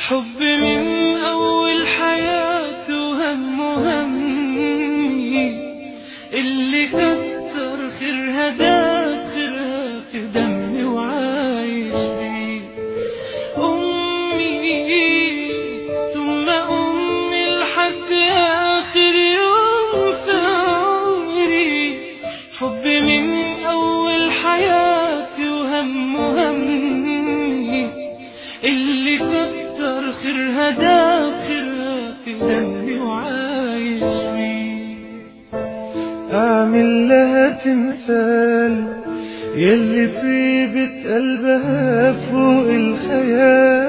حب من أول حياته وهم همي اللي كتر خيرها داب خيرها في دمي وعايش بيه أمي ثم أمي لحد آخر يوم في عمري حب من أول حياتي وهم همي اللي كتر خيرها داب خيرها في دمي وعايش بيه أعمل لها تمثال يلي طيبة قلبها فوق الخيال